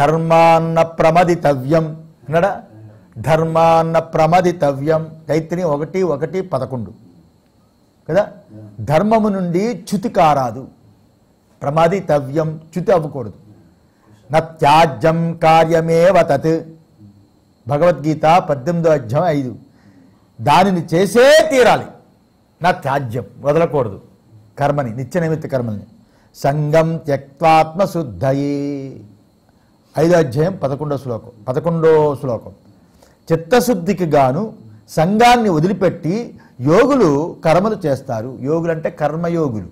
ధర్మాన్న ప్రమదితవ్యం అన్నాడా ధర్మాన్న ప్రమదితవ్యం తైత్రి ఒకటి ఒకటి పదకొండు కదా ధర్మము నుండి చ్యుతి కారాదు ప్రమాదితవ్యం చ్యుతి అవ్వకూడదు నా త్యాజ్యం కార్యమేవ తత్ భగవద్గీత పద్దెనిమిదో అధ్యాయం ఐదు దానిని చేసే తీరాలి నా త్యాజ్యం వదలకూడదు కర్మని నిత్య నైమిత్త కర్మల్ని సంగం త్యక్వాత్మశుద్ధయే ఐదో అధ్యాయం పదకొండో శ్లోకం పదకొండో శ్లోకం చిత్తశుద్ధికి గాను సంఘాన్ని వదిలిపెట్టి యోగులు కర్మలు చేస్తారు యోగులు అంటే కర్మయోగులు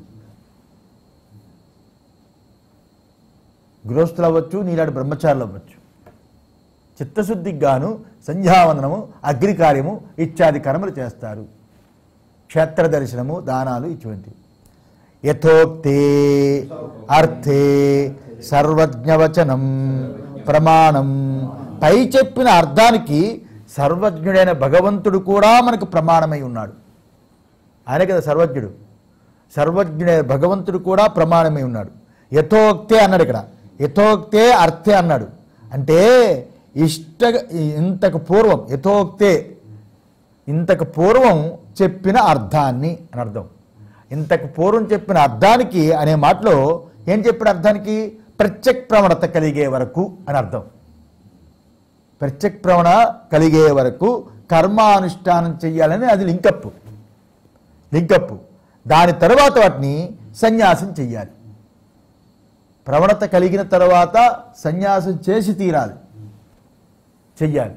గృహస్థులు అవ్వచ్చు నీలాంటి బ్రహ్మచారులు అవ్వచ్చు చిత్తశుద్ధికి గాను సంధ్యావందనము అగ్నికార్యము ఇత్యాది కర్మలు చేస్తారు క్షేత్ర దర్శనము దానాలు ఇటువంటివి యథోక్తే అర్థే సర్వజ్ఞవచనం ప్రమాణం పై చెప్పిన అర్థానికి సర్వజ్ఞుడైన భగవంతుడు కూడా మనకు ప్రమాణమై ఉన్నాడు ఆయన కదా సర్వజ్ఞుడు సర్వజ్ఞుడైన భగవంతుడు కూడా ప్రమాణమై ఉన్నాడు యథోక్తే అన్నాడు ఇక్కడ యథోక్తే అర్థే అన్నాడు అంటే ఇష్ట ఇంతకు పూర్వం యథోక్తే ఇంతకు పూర్వం చెప్పిన అర్థాన్ని అని అర్థం ఇంతకు పూర్వం చెప్పిన అర్థానికి అనే మాటలో ఏం చెప్పిన అర్థానికి ప్రత్యక్ ప్రవణత కలిగే వరకు అని అర్థం ప్రత్యక్ ప్రవణ కలిగే వరకు కర్మానుష్ఠానం చెయ్యాలని అది లింకప్ లింకప్ దాని తరువాత వాటిని సన్యాసం చెయ్యాలి ప్రవణత కలిగిన తర్వాత సన్యాసం చేసి తీరాలి చెయ్యాలి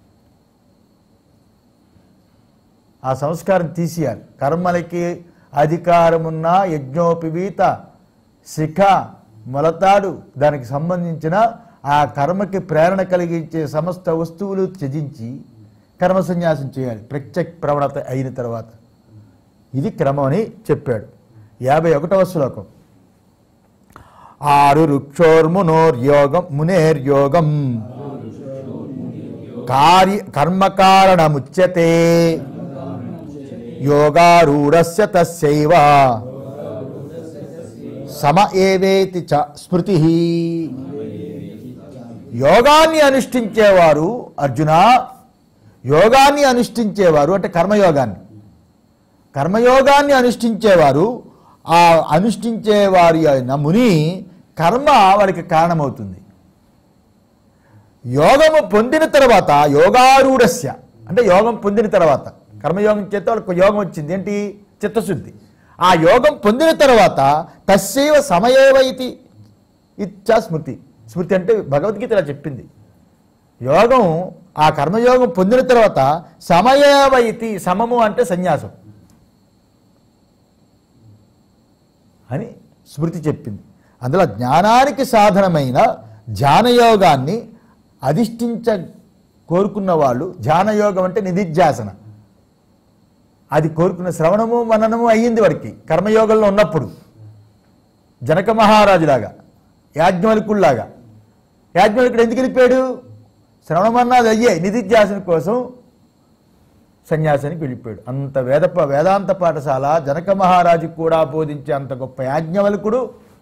ఆ సంస్కారం తీసేయాలి కర్మలకి అధికారమున్న యజ్ఞోపవీత శిఖ మొలతాడు దానికి సంబంధించిన ఆ కర్మకి ప్రేరణ కలిగించే సమస్త వస్తువులు త్యజించి కర్మ సన్యాసం చేయాలి ప్రత్యక్ ప్రవణత అయిన తర్వాత ఇది క్రమం అని చెప్పాడు యాభై ఒకటవ శ్లోకం ఆరు రుక్షోర్మునోర్యోగం మునేర్యోగం కార్య కర్మకారణముచ్యతే యోగారూఢస్య తస్యైవ సమ ఏవేతి చ స్మృతి యోగాన్ని అనుష్ఠించేవారు అర్జున యోగాన్ని అనుష్ఠించేవారు అంటే కర్మయోగాన్ని కర్మయోగాన్ని అనుష్ఠించేవారు ఆ అనుష్ఠించేవారి అయిన ముని కర్మ వాడికి కారణమవుతుంది యోగము పొందిన తర్వాత యోగారూఢస్య అంటే యోగం పొందిన తర్వాత కర్మయోగం చేత వాళ్ళకు యోగం వచ్చింది ఏంటి చిత్తశుద్ధి ఆ యోగం పొందిన తర్వాత తస్యవ సమయేవ ఇది ఇచ్చా స్మృతి స్మృతి అంటే భగవద్గీత ఇలా చెప్పింది యోగం ఆ కర్మయోగం పొందిన తర్వాత సమయేవ ఇతి సమము అంటే సన్యాసం అని స్మృతి చెప్పింది అందులో జ్ఞానానికి సాధనమైన ధ్యానయోగాన్ని అధిష్ఠించ కోరుకున్న వాళ్ళు ధ్యానయోగం అంటే నిధిధ్యాసన అది కోరుకున్న శ్రవణము మననము అయ్యింది వాడికి కర్మయోగంలో ఉన్నప్పుడు జనక మహారాజులాగా యాజ్ఞవల్కుల్లాగా యాజ్ఞవల్కుడు ఎందుకు వెళ్ళిపోయాడు శ్రవణమన్నది అయ్యే నిధిధ్యాసన కోసం సన్యాసానికి వెళ్ళిపోయాడు అంత వేద వేదాంత పాఠశాల జనక మహారాజుకు కూడా బోధించే అంత గొప్ప యాజ్ఞవల్కుడు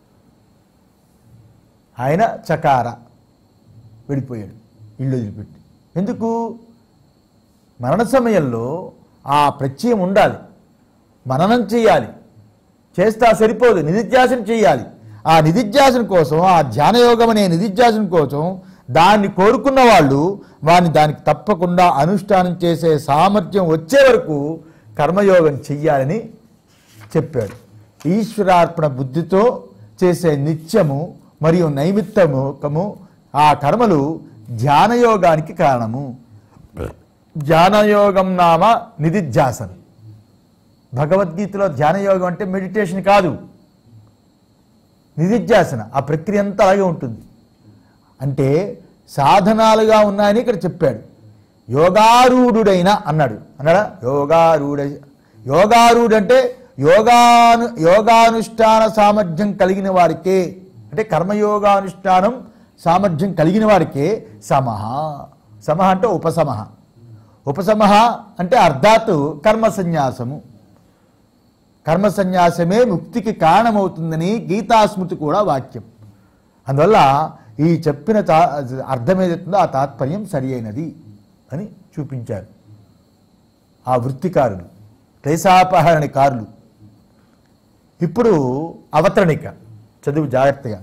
ఆయన చకార వెళ్ళిపోయాడు ఇల్లు వదిలిపెట్టి ఎందుకు మరణ సమయంలో ఆ ప్రత్యయం ఉండాలి మననం చేయాలి చేస్తా సరిపోదు నిధిధ్యాసన చేయాలి ఆ నిధిధ్యాసన కోసం ఆ ధ్యానయోగం అనే నిధిధ్యాసన కోసం దాన్ని కోరుకున్న వాళ్ళు వారిని దానికి తప్పకుండా అనుష్ఠానం చేసే సామర్థ్యం వచ్చే వరకు కర్మయోగం చెయ్యాలని చెప్పాడు ఈశ్వరార్పణ బుద్ధితో చేసే నిత్యము మరియు నైమిత్తముకము ఆ కర్మలు ధ్యానయోగానికి కారణము ధ్యానయోగం నామ నిధిధ్యాసన భగవద్గీతలో ధ్యానయోగం అంటే మెడిటేషన్ కాదు నిధిధ్యాసన ఆ ప్రక్రియ అంతా అలాగే ఉంటుంది అంటే సాధనాలుగా ఉన్నాయని ఇక్కడ చెప్పాడు యోగారూఢుడైన అన్నాడు అన్నాడా యోగారూఢ యోగారూఢ అంటే యోగాను యోగానుష్ఠాన సామర్థ్యం కలిగిన వారికే అంటే కర్మయోగానుష్ఠానం సామర్థ్యం కలిగిన వారికే సమహ సమహ అంటే ఉపశమహ ఉపశమహ అంటే అర్ధాత్ కర్మ సన్యాసము కర్మ సన్యాసమే ముక్తికి కారణమవుతుందని గీతాస్మృతి కూడా వాక్యం అందువల్ల ఈ చెప్పిన తా అర్థం ఏదైతుందో ఆ తాత్పర్యం సరి అయినది అని చూపించారు ఆ వృత్తికారులు క్లేశాపహరణకారులు ఇప్పుడు అవతరణిక చదువు జాగ్రత్తగా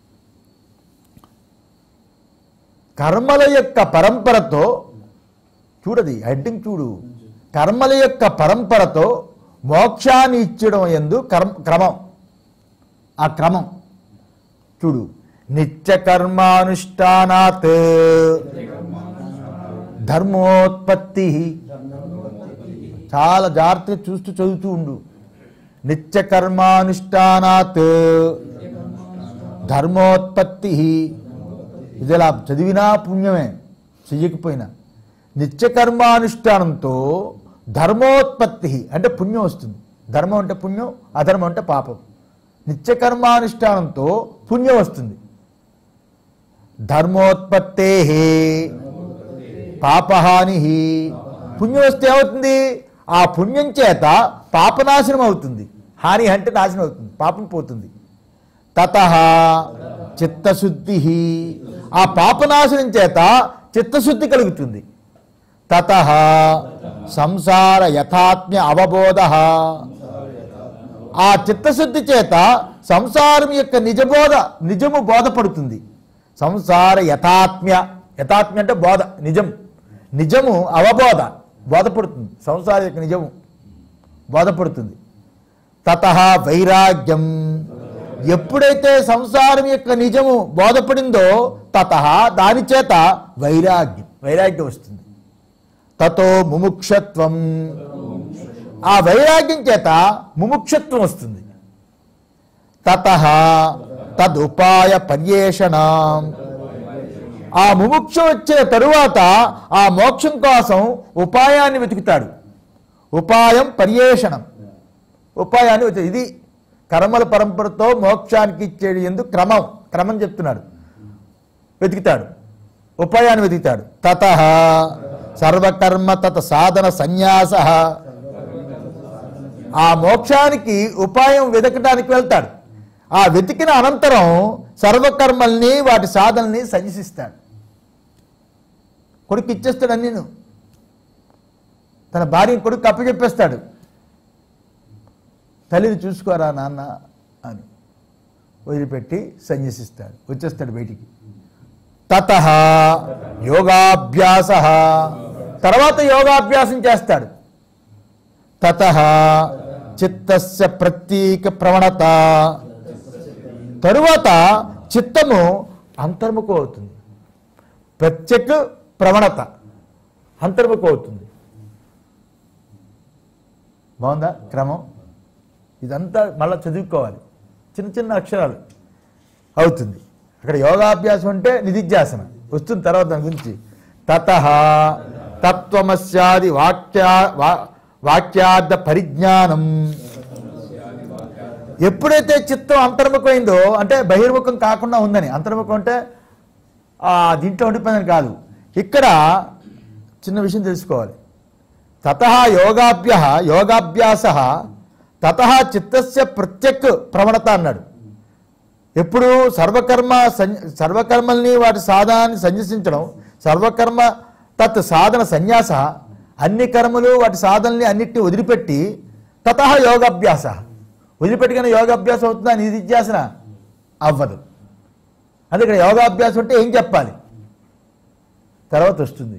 కర్మల యొక్క పరంపరతో చూడది హెడ్డింగ్ చూడు కర్మల యొక్క పరంపరతో మోక్షాన్ని ఇచ్చడం ఎందు కర్మ క్రమం ఆ క్రమం చూడు నిత్య కర్మానుష్ఠానాత్ ధర్మోత్పత్తి చాలా జాగ్రత్తగా చూస్తూ చదువుతూ ఉండు నిత్య కర్మానుష్ఠానాత్ ధర్మోత్పత్తి ఇది ఇలా చదివినా పుణ్యమే చెయ్యకపోయినా నిత్య కర్మానుష్ఠానంతో ధర్మోత్పత్తి అంటే పుణ్యం వస్తుంది ధర్మం అంటే పుణ్యం అధర్మం అంటే పాపం నిత్య కర్మానుష్ఠానంతో పుణ్యం వస్తుంది ధర్మోత్పత్తే పాపహాని పుణ్యం వస్తే ఏమవుతుంది ఆ పుణ్యం చేత పాపనాశనం అవుతుంది హాని అంటే నాశనం అవుతుంది పాపం పోతుంది తత చిత్తశుద్ధి ఆ పాపనాశనం చేత చిత్తశుద్ధి కలుగుతుంది తత సంసార యథాత్మ్య అవబోధ ఆ చిత్తశుద్ధి చేత సంసారం యొక్క నిజబోధ నిజము బోధపడుతుంది సంసార యథాత్మ్య యథాత్మ్య అంటే బోధ నిజం నిజము అవబోధ బోధపడుతుంది సంసారం యొక్క నిజము బోధపడుతుంది తత వైరాగ్యం ఎప్పుడైతే సంసారం యొక్క నిజము బోధపడిందో తత దాని చేత వైరాగ్యం వైరాగ్యం వస్తుంది తతో ముముక్షత్వం ఆ వైరాగ్యం చేత ముముక్షత్వం వస్తుంది తత తదుపాయ పర్యేషణం ఆ ముముక్ష వచ్చిన తరువాత ఆ మోక్షం కోసం ఉపాయాన్ని వెతుకుతాడు ఉపాయం పర్యేషణం ఉపాయాన్ని వెతుకు ఇది కర్మల పరంపరతో మోక్షానికి ఇచ్చేది ఎందుకు క్రమం క్రమం చెప్తున్నాడు వెతుకుతాడు ఉపాయాన్ని వెతుకుతాడు తత సర్వకర్మ తత సాధన సన్యాస ఆ మోక్షానికి ఉపాయం వెతకడానికి వెళ్తాడు ఆ వెతికిన అనంతరం సర్వకర్మల్ని వాటి సాధనల్ని సన్యసిస్తాడు కొడుకు ఇచ్చేస్తాడు అన్నీ తన భార్యని కొడుకు అప్పచెప్పేస్తాడు తల్లిని చూసుకోరా నాన్న అని వదిలిపెట్టి సన్యసిస్తాడు వచ్చేస్తాడు బయటికి తత యోగాభ్యాస తర్వాత యోగాభ్యాసం చేస్తాడు తత చిత్తస్య ప్రతీక ప్రవణత తరువాత చిత్తము అంతర్ముఖం అవుతుంది ప్రత్యేక ప్రవణత అంతర్ముఖం అవుతుంది బాగుందా క్రమం ఇదంతా మళ్ళీ చదువుకోవాలి చిన్న చిన్న అక్షరాలు అవుతుంది అక్కడ యోగాభ్యాసం అంటే నిధిధ్యాసన వస్తుంది తర్వాత దాని గురించి తత తత్వమస్యాది వాక్యా వా- వాక్యార్థ పరిజ్ఞానం ఎప్పుడైతే చిత్తం అంతర్ముఖమైందో అంటే బహిర్ముఖం కాకుండా ఉందని అంతర్ముఖం అంటే ఆ, దీంట్లో ఉండిపోయిందని కాదు ఇక్కడ చిన్న విషయం తెలుసుకోవాలి తత యోగాభ్య యోగాభ్యాస తత చిత్తస్య ప్రత్యక్ ప్రవణత అన్నాడు ఎప్పుడు సర్వకర్మ సన్ సర్వకర్మల్ని వాటి సాధనాన్ని సన్యసించడం సర్వకర్మ తత్ సాధన సన్యాస అన్ని కర్మలు వాటి సాధనల్ని అన్నిటిని వదిలిపెట్టి తత యోగాభ్యాస వదిలిపెట్టుకున్న యోగాభ్యాసం అవుతుందా నిధిధ్యాసన అవ్వదు అది ఇక్కడ యోగాభ్యాసం అంటే ఏం చెప్పాలి తర్వాత వస్తుంది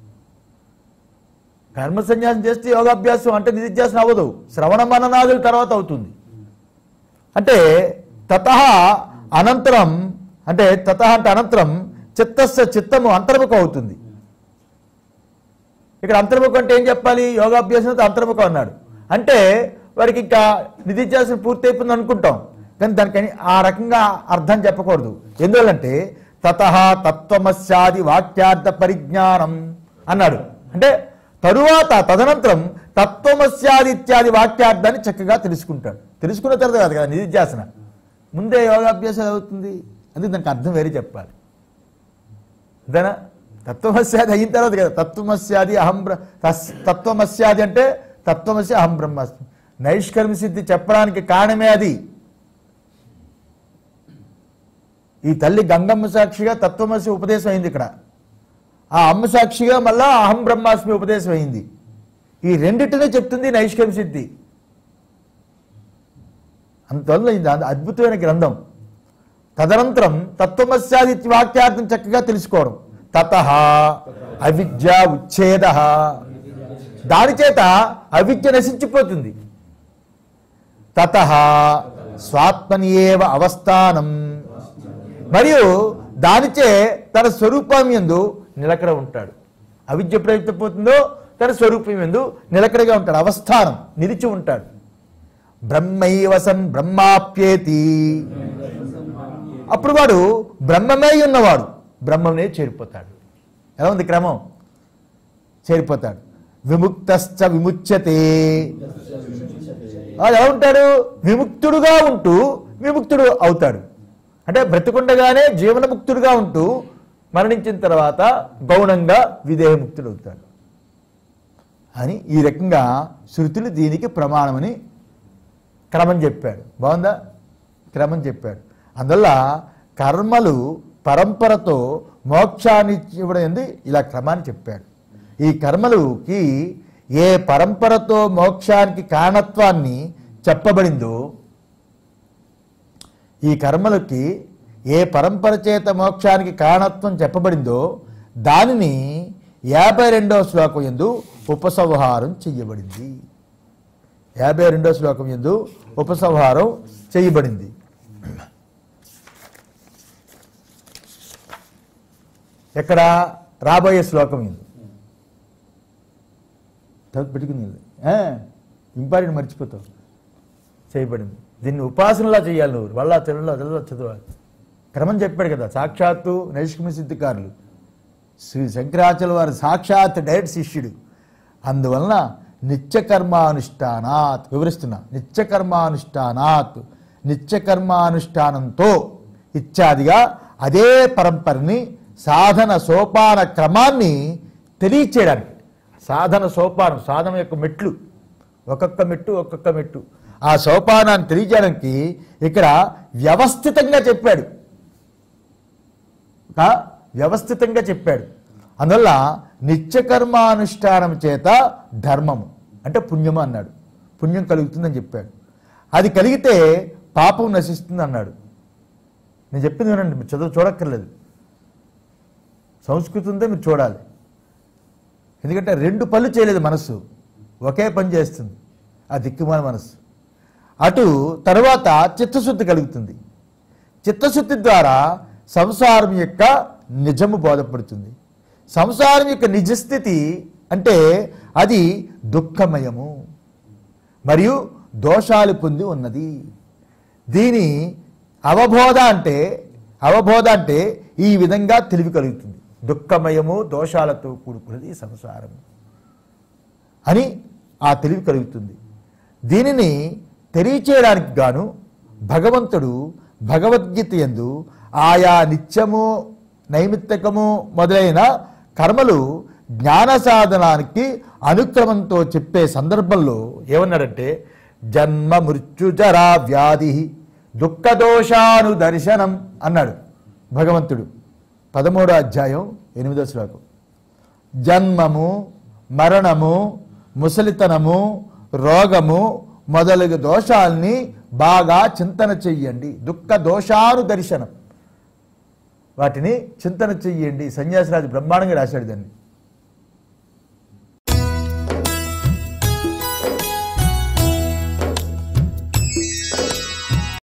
కర్మ సన్యాసం చేస్తే యోగాభ్యాసం అంటే నిధిధ్యాసన అవ్వదు శ్రవణ మననాదుల తర్వాత అవుతుంది అంటే తత అనంతరం అంటే తత అంటే అనంతరం చిత్తస్య చిత్తము అంతర్ముఖం అవుతుంది ఇక్కడ అంతర్ముఖం అంటే ఏం చెప్పాలి యోగాభ్యాసంతో అంతర్ముఖం అన్నాడు అంటే వాడికి ఇంకా నిధిధ్యాసన పూర్తి అయిపోయింది అనుకుంటాం కానీ దానికని ఆ రకంగా అర్థం చెప్పకూడదు ఎందువల్లంటే తత తత్వమస్యాది వాక్యార్థ పరిజ్ఞానం అన్నాడు అంటే తరువాత తదనంతరం తత్వమస్యాది ఇత్యాది వాక్యార్థాన్ని చక్కగా తెలుసుకుంటాడు తెలుసుకున్న తర్వాత కాదు కదా నిధిధ్యాసన ముందే యోగాభ్యాసం అవుతుంది అందుకే దానికి అర్థం వేరే చెప్పాలి అంతేనా తత్వమస్యాది అయిన తర్వాత కదా తత్వమస్యాది అహం బ్ర తస్- తత్వమస్యాది అంటే తత్వమస్య అహం బ్రహ్మాస్మి నైష్కర్మ సిద్ధి చెప్పడానికి కారణమే అది ఈ తల్లి గంగమ్మ సాక్షిగా తత్వమసి ఉపదేశం అయింది ఇక్కడ ఆ అమ్మ సాక్షిగా మళ్ళా అహం బ్రహ్మాస్మి ఉపదేశం అయింది ఈ రెండిటినే చెప్తుంది నైష్కం సిద్ధి అందువల్ల ఇది అద్- అద్భుతమైన గ్రంథం తదనంతరం తత్వమస్యాది వాక్యార్థం చక్కగా తెలుసుకోవడం తత అవిద్య ఉచ్ఛేద దాని చేత అవిద్య నశించిపోతుంది తత స్వాత్మనియేవ అవస్థానం మరియు దానిచే తన స్వరూపం ఎందు నిలకడ ఉంటాడు అవిద్య ప్రయుక్తపోతుందో తన స్వరూపం ఎందు నిలకడగా ఉంటాడు అవస్థానం నిలిచి ఉంటాడు బ్రహ్మైవసన్ బ్రహ్మాప్యేతి అప్పుడు వాడు బ్రహ్మమై ఉన్నవాడు బ్రహ్మమే చేరిపోతాడు ఎలా ఉంది క్రమం చేరిపోతాడు విముక్తశ్చ విముచ్యతే వాడు ఎలా ఉంటాడు విముక్తుడుగా ఉంటూ విముక్తుడు అవుతాడు అంటే బ్రతికుండగానే జీవనముక్తుడుగా ఉంటూ మరణించిన తర్వాత గౌణంగా విదేహముక్తుడు అవుతాడు అని ఈ రకంగా శృతులు దీనికి ప్రమాణమని క్రమం చెప్పాడు బాగుందా క్రమం చెప్పాడు అందువల్ల కర్మలు పరంపరతో మోక్షాన్ని ఇవ్వడం ఏంది ఇలా క్రమాన్ని చెప్పాడు ఈ కర్మలుకి ఏ పరంపరతో మోక్షానికి కారణత్వాన్ని చెప్పబడిందో ఈ కర్మలకి ఏ పరంపర చేత మోక్షానికి కారణత్వం చెప్పబడిందో దానిని యాభై రెండవ శ్లోకం ఎందు ఉపసంహారం చెయ్యబడింది యాభై రెండో శ్లోకం ఎందు ఉపసంహారం చేయబడింది ఎక్కడ రాబోయే శ్లోకం ఎందు చదువు పెట్టుకుంది ఇంపార్టెంట్ మర్చిపోతావు చేయబడింది దీన్ని ఉపాసనలా చేయాలి నువ్వు వల్ల తెలుగులో తెలుగులో చదవాలి క్రమం చెప్పాడు కదా సాక్షాత్తు నైష్కమ సిద్ధికారులు శ్రీ శంకరాచార్య వారి సాక్షాత్ డైరెక్ట్ శిష్యుడు అందువలన నిత్యకర్మానుష్ఠానాత్ వివరిస్తున్నా నిత్యకర్మానుష్ఠానాత్ నిత్యకర్మానుష్ఠానంతో ఇత్యాదిగా అదే పరంపరని సాధన సోపాన క్రమాన్ని తెలియచేయడానికి సాధన సోపానం సాధన యొక్క మెట్లు ఒక్కొక్క మెట్టు ఒక్కొక్క మెట్టు ఆ సోపానాన్ని తెలియజేయడానికి ఇక్కడ వ్యవస్థితంగా చెప్పాడు ఒక వ్యవస్థితంగా చెప్పాడు అందువల్ల నిత్యకర్మానుష్ఠానం చేత ధర్మము అంటే పుణ్యము అన్నాడు పుణ్యం కలుగుతుందని చెప్పాడు అది కలిగితే పాపం నశిస్తుంది అన్నాడు నేను చెప్పింది వినండి మీరు చదువు చూడక్కర్లేదు సంస్కృతి ఉందే మీరు చూడాలి ఎందుకంటే రెండు పనులు చేయలేదు మనస్సు ఒకే పని చేస్తుంది ఆ దిక్కుమాల మనస్సు అటు తరువాత చిత్తశుద్ధి కలుగుతుంది చిత్తశుద్ధి ద్వారా సంసారం యొక్క నిజము బోధపడుతుంది సంసారం యొక్క నిజస్థితి అంటే అది దుఃఖమయము మరియు దోషాలు పొంది ఉన్నది దీని అవబోధ అంటే అవబోధ అంటే ఈ విధంగా తెలివి కలుగుతుంది దుఃఖమయము దోషాలతో కూడుకున్నది ఈ సంసారము అని ఆ తెలివి కలుగుతుంది దీనిని తెలియచేయడానికి గాను భగవంతుడు భగవద్గీత యందు ఆయా నిత్యము నైమిత్తికము మొదలైన కర్మలు జ్ఞాన సాధనానికి అనుక్రమంతో చెప్పే సందర్భంలో ఏమన్నాడంటే జన్మ మృత్యు జరా వ్యాధి దుఃఖదోషాను దర్శనం అన్నాడు భగవంతుడు పదమూడో అధ్యాయం ఎనిమిదో శ్లోకం జన్మము మరణము ముసలితనము రోగము మొదలగు దోషాల్ని బాగా చింతన చెయ్యండి దుఃఖ దోషాను దర్శనం వాటిని చింతన చెయ్యండి సన్యాసిరాజు బ్రహ్మాండంగా రాశాడు దాన్ని